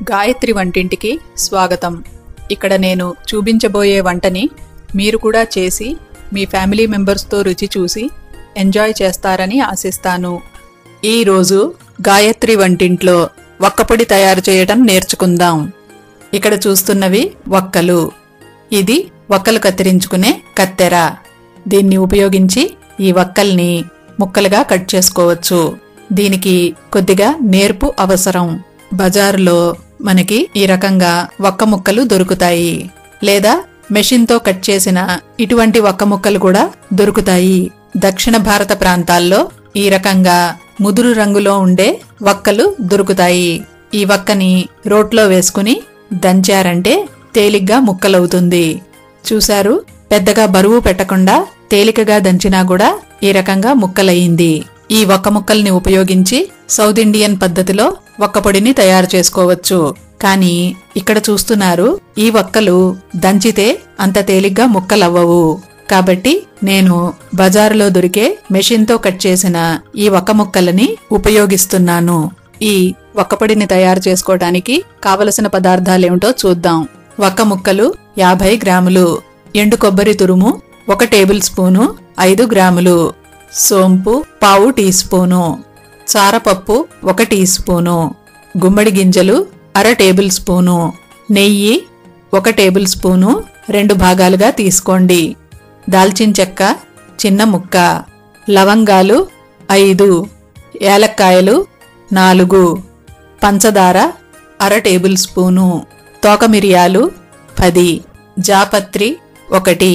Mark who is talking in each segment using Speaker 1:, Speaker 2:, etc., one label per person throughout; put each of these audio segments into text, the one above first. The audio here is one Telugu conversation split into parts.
Speaker 1: గాయత్రి వంటింటికి స్వాగతం ఇక్కడ నేను చూపించబోయే వంటని మీరు కూడా చేసి మీ ఫ్యామిలీ మెంబర్స్తో రుచి చూసి ఎంజాయ్ చేస్తారని ఆశిస్తాను ఈరోజు గాయత్రి వంటింట్లో వక్కపొడి తయారు చేయడం నేర్చుకుందాం ఇక్కడ చూస్తున్నవి వక్కలు ఇది వక్కలు కత్తిరించుకునే కత్తెర దీన్ని ఉపయోగించి ఈ వక్కల్ని ముక్కలుగా కట్ చేసుకోవచ్చు దీనికి కొద్దిగా నేర్పు అవసరం బజారులో మనకి ఈ రకంగా వక్క ముక్కలు దొరుకుతాయి లేదా మెషిన్తో కట్ చేసిన ఇటువంటి వక్క ముక్కలు కూడా దొరుకుతాయి దక్షిణ భారత ప్రాంతాల్లో ఈ రకంగా ముదురు రంగులో ఉండే వక్కలు దొరుకుతాయి ఈ వక్కని రోట్లో వేసుకుని దంచారంటే తేలిగ్గా ముక్కలవుతుంది చూశారు పెద్దగా బరువు పెట్టకుండా తేలికగా దంచినా కూడా ఈ రకంగా ముక్కలయ్యింది ఈ ఒక్క ముక్కల్ని ఉపయోగించి సౌత్ ఇండియన్ పద్ధతిలో ఒక్క పొడిని తయారు చేసుకోవచ్చు కానీ ఇక్కడ చూస్తున్నారు ఈ వక్కలు దంచితే అంత తేలిగ్గా ముక్కలవ్వవు కాబట్టి నేను బజారులో దొరికే మెషిన్తో కట్ చేసిన ఈ ఒక్క ముక్కలని ఉపయోగిస్తున్నాను ఈ ఒక్కపొడిని తయారు చేసుకోవడానికి కావలసిన పదార్థాలేమిటో చూద్దాం వక్క ముక్కలు యాభై గ్రాములు ఎండు కొబ్బరి తురుము ఒక టేబుల్ స్పూను ఐదు గ్రాములు సోంపు పావు టీ స్పూను చారపప్పు ఒక టీ స్పూను గుమ్మడి గింజలు అర టేబుల్ స్పూను నెయ్యి ఒక టేబుల్ స్పూను రెండు భాగాలుగా తీసుకోండి దాల్చిన చెక్క చిన్న ముక్క లవంగాలు ఐదు ఏలక్కాయలు నాలుగు పంచదార అర టేబుల్ స్పూను తోక మిరియాలు పది జాపత్రి ఒకటి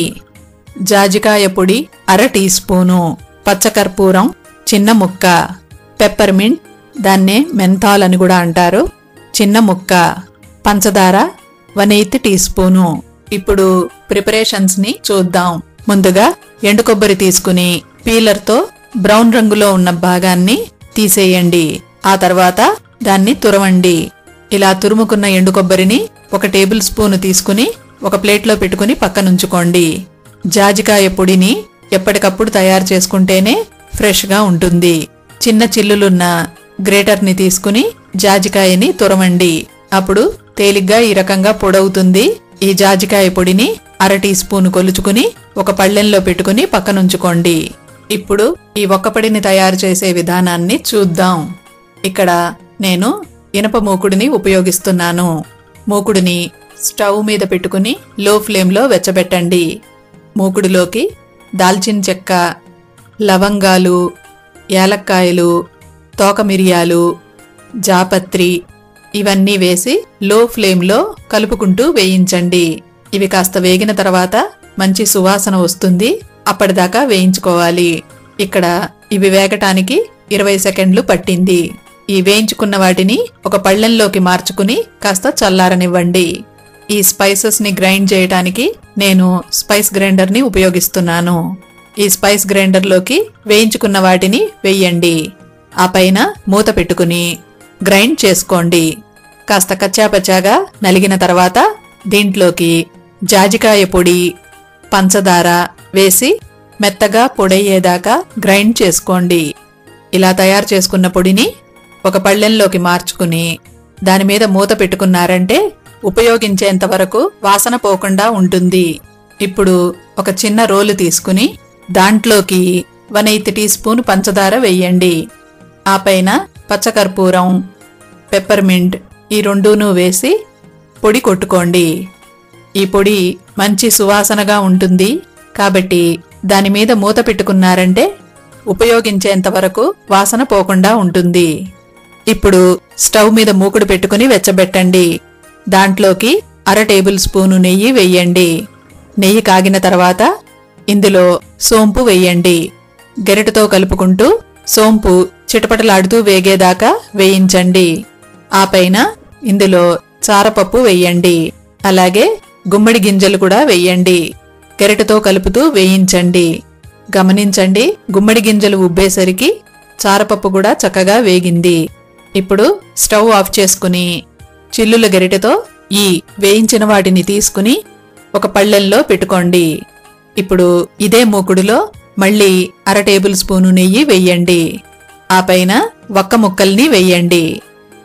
Speaker 1: జాజికాయ పొడి అర టీ స్పూను పచ్చకర్పూరం చిన్న ముక్క పెప్పర్మింట్ దాన్నే మెంథాల్ అని కూడా అంటారు చిన్న ముక్క పంచదార వన్ ఎయిత్ టీ స్పూను ఇప్పుడు ప్రిపరేషన్స్ ని చూద్దాం ముందుగా ఎండు కొబ్బరి తీసుకుని పీలర్తో బ్రౌన్ రంగులో ఉన్న భాగాన్ని తీసేయండి ఆ తర్వాత దాన్ని తురవండి ఇలా తురుముకున్న ఎండు కొబ్బరిని ఒక టేబుల్ స్పూన్ తీసుకుని ఒక ప్లేట్లో పెట్టుకుని పక్కనుంచుకోండి జాజికాయ పొడిని ఎప్పటికప్పుడు తయారు చేసుకుంటేనే ఫ్రెష్గా ఉంటుంది చిన్న చిల్లులున్న గ్రేటర్ని తీసుకుని జాజికాయని తురమండి అప్పుడు తేలిగ్గా ఈ రకంగా పొడవుతుంది ఈ జాజికాయ పొడిని అర టీ స్పూన్ కొలుచుకుని ఒక పళ్ళెంలో పెట్టుకుని పక్కనుంచుకోండి ఇప్పుడు ఈ ఒక్కపొడిని తయారు చేసే విధానాన్ని చూద్దాం ఇక్కడ నేను ఇనప మూకుడిని ఉపయోగిస్తున్నాను మూకుడిని స్టవ్ మీద పెట్టుకుని లో ఫ్లేమ్లో వెచ్చబెట్టండి మూకుడిలోకి దాల్చిన చెక్క లవంగాలు యాలక్కాయలు తోక మిరియాలు జాపత్రి ఇవన్నీ వేసి లో ఫ్లేమ్లో కలుపుకుంటూ వేయించండి ఇవి కాస్త వేగిన తర్వాత మంచి సువాసన వస్తుంది అప్పటిదాకా వేయించుకోవాలి ఇక్కడ ఇవి వేగటానికి ఇరవై సెకండ్లు పట్టింది ఈ వేయించుకున్న వాటిని ఒక పళ్ళెంలోకి మార్చుకుని కాస్త చల్లారనివ్వండి ఈ స్పైసెస్ ని గ్రైండ్ చేయడానికి నేను స్పైస్ గ్రైండర్ ని ఉపయోగిస్తున్నాను ఈ స్పైస్ గ్రైండర్ లోకి వేయించుకున్న వాటిని వెయ్యండి ఆ పైన మూత పెట్టుకుని గ్రైండ్ చేసుకోండి కాస్త కచ్చాపచ్చాగా నలిగిన తర్వాత దీంట్లోకి జాజికాయ పొడి పంచదార వేసి మెత్తగా పొడయ్యేదాకా గ్రైండ్ చేసుకోండి ఇలా తయారు చేసుకున్న పొడిని ఒక పళ్ళెంలోకి మార్చుకుని దాని మీద మూత పెట్టుకున్నారంటే ఉపయోగించేంత వరకు వాసన పోకుండా ఉంటుంది ఇప్పుడు ఒక చిన్న రోలు తీసుకుని దాంట్లోకి వన్ ఎయిత్ టీ స్పూన్ పంచదార వెయ్యండి ఆ పైన పచ్చకర్పూరం పెప్పర్మింట్ ఈ రెండూను వేసి పొడి కొట్టుకోండి ఈ పొడి మంచి సువాసనగా ఉంటుంది కాబట్టి దాని మీద మూత పెట్టుకున్నారంటే ఉపయోగించేంత వరకు వాసన పోకుండా ఉంటుంది ఇప్పుడు స్టవ్ మీద మూకుడు పెట్టుకుని వెచ్చబెట్టండి దాంట్లోకి అర టేబుల్ స్పూను నెయ్యి వెయ్యండి నెయ్యి కాగిన తర్వాత ఇందులో సోంపు వెయ్యండి గెరటితో కలుపుకుంటూ సోంపు చిటపటలాడుతూ వేగేదాకా వేయించండి ఆ పైన ఇందులో చారపప్పు వెయ్యండి అలాగే గుమ్మడి గింజలు కూడా వెయ్యండి గెరటితో కలుపుతూ వేయించండి గమనించండి గుమ్మడి గింజలు ఉబ్బేసరికి చారపప్పు కూడా చక్కగా వేగింది ఇప్పుడు స్టవ్ ఆఫ్ చేసుకుని చిల్లుల గరిటెతో ఈ వేయించిన వాటిని తీసుకుని ఒక పళ్ళెంలో పెట్టుకోండి ఇప్పుడు ఇదే మూకుడులో మళ్ళీ అర టేబుల్ స్పూను నెయ్యి వెయ్యండి ఆ పైన వక్క ముక్కల్ని వెయ్యండి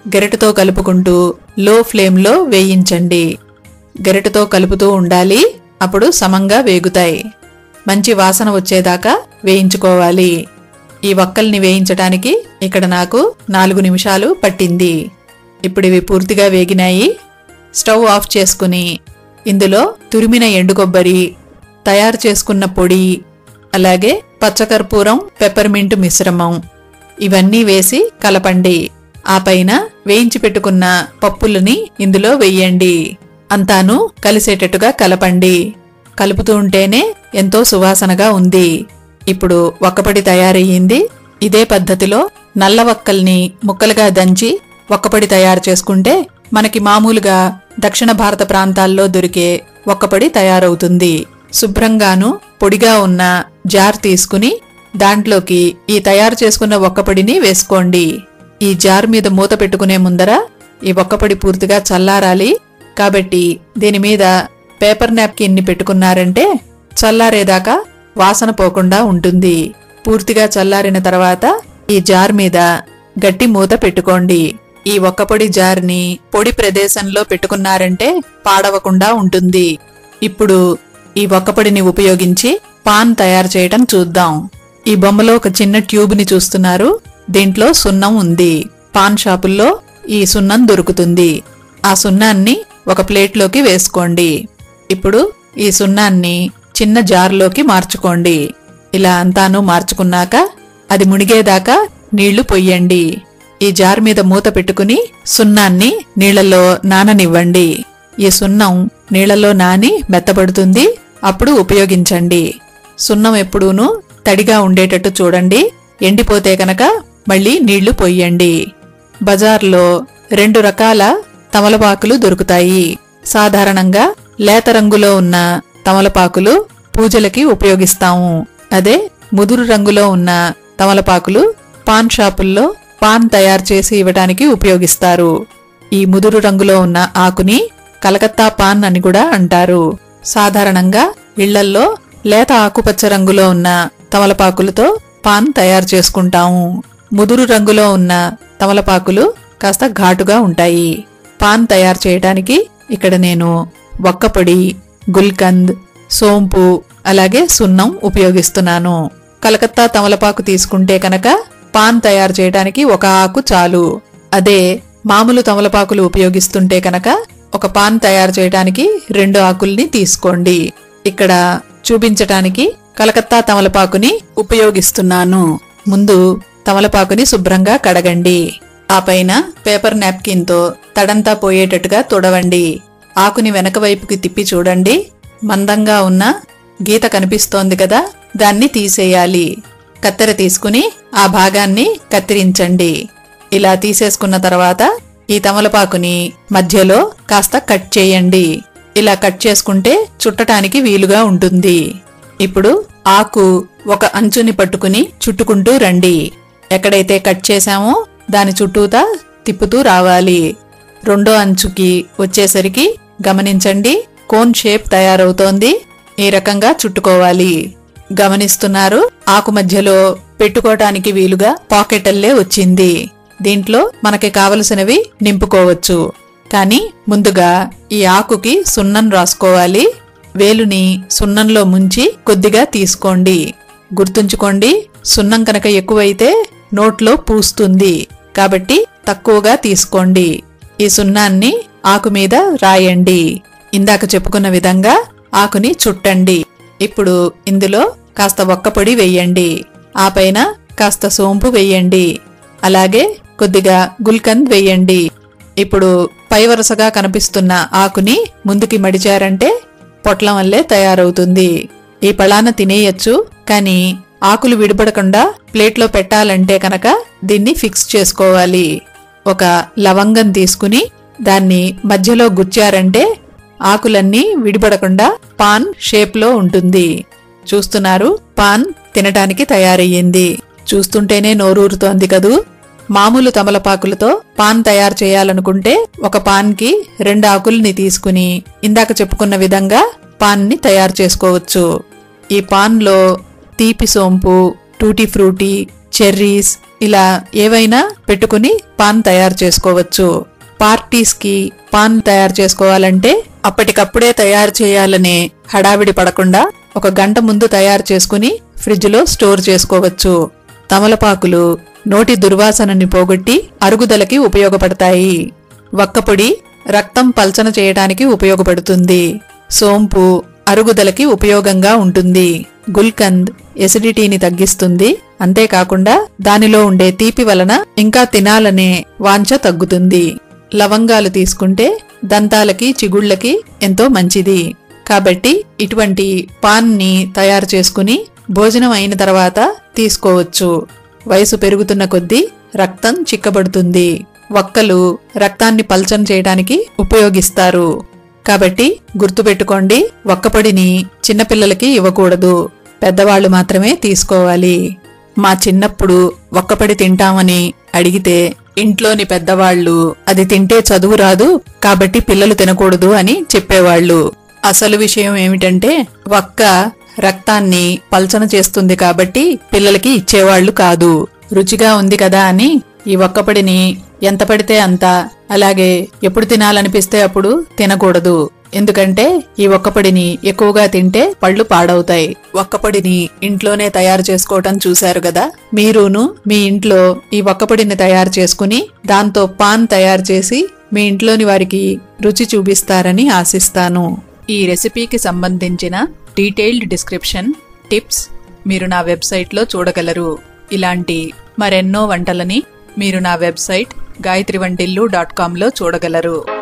Speaker 1: గెరటితో కలుపుకుంటూ లో ఫ్లేమ్లో వేయించండి గెరటితో కలుపుతూ ఉండాలి అప్పుడు సమంగా వేగుతాయి మంచి వాసన వచ్చేదాకా వేయించుకోవాలి ఈ వక్కల్ని వేయించటానికి ఇక్కడ నాకు నాలుగు నిమిషాలు పట్టింది ఇప్పుడు ఇవి పూర్తిగా వేగినాయి స్టవ్ ఆఫ్ చేసుకుని ఇందులో తురిమిన ఎండు కొబ్బరి తయారు చేసుకున్న పొడి అలాగే పచ్చకర్పూరం పెప్పర్మింట్ మిశ్రమం ఇవన్నీ వేసి కలపండి ఆ పైన వేయించి పెట్టుకున్న పప్పులని ఇందులో వెయ్యండి అంతాను కలిసేటట్టుగా కలపండి కలుపుతూ ఉంటేనే ఎంతో సువాసనగా ఉంది ఇప్పుడు ఒక్కపడి తయారయ్యింది ఇదే పద్ధతిలో నల్ల వక్కల్ని ముక్కలుగా దంచి ఒక్కపడి తయారు చేసుకుంటే మనకి మామూలుగా దక్షిణ భారత ప్రాంతాల్లో దొరికే ఒక్కపడి తయారవుతుంది శుభ్రంగాను పొడిగా ఉన్న జార్ తీసుకుని దాంట్లోకి ఈ తయారు చేసుకున్న ఒక్కపడిని వేసుకోండి ఈ జార్ మీద మూత పెట్టుకునే ముందర ఈ ఒక్కపడి పూర్తిగా చల్లారాలి కాబట్టి దీని మీద పేపర్ నాప్కిన్ని పెట్టుకున్నారంటే చల్లారేదాకా వాసన పోకుండా ఉంటుంది పూర్తిగా చల్లారిన తర్వాత ఈ జార్ మీద గట్టి మూత పెట్టుకోండి ఈ ఒక్కపొడి జార్ని పొడి ప్రదేశంలో పెట్టుకున్నారంటే పాడవకుండా ఉంటుంది ఇప్పుడు ఈ ఒక్కపొడిని ఉపయోగించి పాన్ తయారు చేయటం చూద్దాం ఈ బొమ్మలో ఒక చిన్న ట్యూబ్ని చూస్తున్నారు దీంట్లో సున్నం ఉంది పాన్ షాపుల్లో ఈ సున్నం దొరుకుతుంది ఆ సున్నాన్ని ఒక ప్లేట్లోకి వేసుకోండి ఇప్పుడు ఈ సున్నాన్ని చిన్న జార్లోకి మార్చుకోండి ఇలా అంతాను మార్చుకున్నాక అది మునిగేదాకా నీళ్లు పొయ్యండి ఈ జార్ మీద మూత పెట్టుకుని సున్నాన్ని నీళ్లలో నాననివ్వండి ఈ సున్నం నీళ్లలో నాని మెత్తబడుతుంది అప్పుడు ఉపయోగించండి సున్నం ఎప్పుడూను తడిగా ఉండేటట్టు చూడండి ఎండిపోతే కనుక మళ్ళీ నీళ్లు పొయ్యండి బజార్లో రెండు రకాల తమలపాకులు దొరుకుతాయి సాధారణంగా లేత రంగులో ఉన్న తమలపాకులు పూజలకి ఉపయోగిస్తాము అదే ముదురు రంగులో ఉన్న తమలపాకులు పాన్ షాపుల్లో పాన్ తయారు చేసి ఇవ్వడానికి ఉపయోగిస్తారు ఈ ముదురు రంగులో ఉన్న ఆకుని కలకత్తా పాన్ అని కూడా అంటారు సాధారణంగా ఇళ్లల్లో లేత ఆకుపచ్చ రంగులో ఉన్న తమలపాకులతో పాన్ తయారు చేసుకుంటాము ముదురు రంగులో ఉన్న తమలపాకులు కాస్త ఘాటుగా ఉంటాయి పాన్ తయారు చేయడానికి ఇక్కడ నేను వక్కపొడి గుల్కంద్ సోంపు అలాగే సున్నం ఉపయోగిస్తున్నాను కలకత్తా తమలపాకు తీసుకుంటే కనుక పాన్ తయారు చేయడానికి ఒక ఆకు చాలు అదే మామూలు తమలపాకులు ఉపయోగిస్తుంటే కనుక ఒక పాన్ తయారు చేయడానికి రెండు ఆకుల్ని తీసుకోండి ఇక్కడ చూపించటానికి కలకత్తా తమలపాకుని ఉపయోగిస్తున్నాను ముందు తమలపాకుని శుభ్రంగా కడగండి ఆ పైన పేపర్ నాప్కిన్తో తడంతా పోయేటట్టుగా తుడవండి ఆకుని వెనక వైపుకి తిప్పి చూడండి మందంగా ఉన్న గీత కనిపిస్తోంది కదా దాన్ని తీసేయాలి కత్తెర తీసుకుని ఆ భాగాన్ని కత్తిరించండి ఇలా తీసేసుకున్న తర్వాత ఈ తమలపాకుని మధ్యలో కాస్త కట్ చేయండి ఇలా కట్ చేసుకుంటే చుట్టటానికి వీలుగా ఉంటుంది ఇప్పుడు ఆకు ఒక అంచుని పట్టుకుని చుట్టుకుంటూ రండి ఎక్కడైతే కట్ చేశామో దాని చుట్టూతా తిప్పుతూ రావాలి రెండో అంచుకి వచ్చేసరికి గమనించండి కోన్ షేప్ తయారవుతోంది ఈ రకంగా చుట్టుకోవాలి గమనిస్తున్నారు ఆకు మధ్యలో పెట్టుకోవటానికి వీలుగా పాకెటల్లే వచ్చింది దీంట్లో మనకి కావలసినవి నింపుకోవచ్చు కానీ ముందుగా ఈ ఆకుకి సున్నం రాసుకోవాలి వేలుని సున్నంలో ముంచి కొద్దిగా తీసుకోండి గుర్తుంచుకోండి సున్నం కనుక ఎక్కువైతే నోట్లో పూస్తుంది కాబట్టి తక్కువగా తీసుకోండి ఈ సున్నాన్ని ఆకు మీద రాయండి ఇందాక చెప్పుకున్న విధంగా ఆకుని చుట్టండి ఇప్పుడు ఇందులో కాస్త ఒక్కపొడి వెయ్యండి ఆ పైన కాస్త సోంపు వెయ్యండి అలాగే కొద్దిగా గుల్కంద్ వెయ్యండి ఇప్పుడు పై వరుసగా కనిపిస్తున్న ఆకుని ముందుకి మడిచారంటే పొట్లం వల్లే తయారవుతుంది ఈ పళాన తినేయచ్చు కానీ ఆకులు విడిపడకుండా ప్లేట్లో పెట్టాలంటే కనుక దీన్ని ఫిక్స్ చేసుకోవాలి ఒక లవంగం తీసుకుని దాన్ని మధ్యలో గుచ్చారంటే ఆకులన్నీ విడిపడకుండా పాన్ షేప్లో ఉంటుంది చూస్తున్నారు పాన్ తినటానికి తయారయ్యింది చూస్తుంటేనే నోరూరుతోంది కదూ మామూలు తమలపాకులతో పాన్ తయారు చేయాలనుకుంటే ఒక పాన్కి రెండు ఆకుల్ని తీసుకుని ఇందాక చెప్పుకున్న విధంగా పాన్ని తయారు చేసుకోవచ్చు ఈ పాన్లో తీపి సోంపు టూటీ ఫ్రూటీ చెర్రీస్ ఇలా ఏవైనా పెట్టుకుని పాన్ తయారు చేసుకోవచ్చు పార్టీస్ కి పాన్ తయారు చేసుకోవాలంటే అప్పటికప్పుడే తయారు చేయాలనే హడావిడి పడకుండా ఒక గంట ముందు తయారు చేసుకుని ఫ్రిడ్జ్ లో స్టోర్ చేసుకోవచ్చు తమలపాకులు నోటి దుర్వాసనని పోగొట్టి అరుగుదలకి ఉపయోగపడతాయి వక్కపొడి రక్తం పల్చన చేయడానికి ఉపయోగపడుతుంది సోంపు అరుగుదలకి ఉపయోగంగా ఉంటుంది గుల్కంద్ ఎసిడిటీని తగ్గిస్తుంది అంతేకాకుండా దానిలో ఉండే తీపి వలన ఇంకా తినాలనే వాంఛ తగ్గుతుంది లవంగాలు తీసుకుంటే దంతాలకి చిగుళ్ళకి ఎంతో మంచిది కాబట్టి ఇటువంటి పాన్ని తయారు చేసుకుని భోజనం అయిన తర్వాత తీసుకోవచ్చు వయసు పెరుగుతున్న కొద్దీ రక్తం చిక్కబడుతుంది వక్కలు రక్తాన్ని పల్చన చేయడానికి ఉపయోగిస్తారు కాబట్టి గుర్తుపెట్టుకోండి వక్కపొడిని చిన్నపిల్లలకి ఇవ్వకూడదు పెద్దవాళ్లు మాత్రమే తీసుకోవాలి మా చిన్నప్పుడు ఒక్కపడి తింటామని అడిగితే ఇంట్లోని పెద్దవాళ్లు అది తింటే చదువు రాదు కాబట్టి పిల్లలు తినకూడదు అని చెప్పేవాళ్లు అసలు విషయం ఏమిటంటే వక్క రక్తాన్ని పల్చన చేస్తుంది కాబట్టి పిల్లలకి ఇచ్చేవాళ్లు కాదు రుచిగా ఉంది కదా అని ఈ ఒక్కపడిని ఎంత పడితే అంత అలాగే ఎప్పుడు తినాలనిపిస్తే అప్పుడు తినకూడదు ఎందుకంటే ఈ ఒక్కపొడిని ఎక్కువగా తింటే పళ్ళు పాడవుతాయి ఒక్కపొడిని ఇంట్లోనే తయారు చేసుకోవటం చూశారు కదా మీరును మీ ఇంట్లో ఈ ఒక్కపొడిని తయారు చేసుకుని దాంతో పాన్ తయారు చేసి మీ ఇంట్లోని వారికి రుచి చూపిస్తారని ఆశిస్తాను ఈ రెసిపీకి సంబంధించిన డీటెయిల్డ్ డిస్క్రిప్షన్ టిప్స్ మీరు నా వెబ్సైట్లో చూడగలరు ఇలాంటి మరెన్నో వంటలని మీరు నా వెబ్సైట్ గాయత్రి వంటిల్లు డాట్ కామ్లో చూడగలరు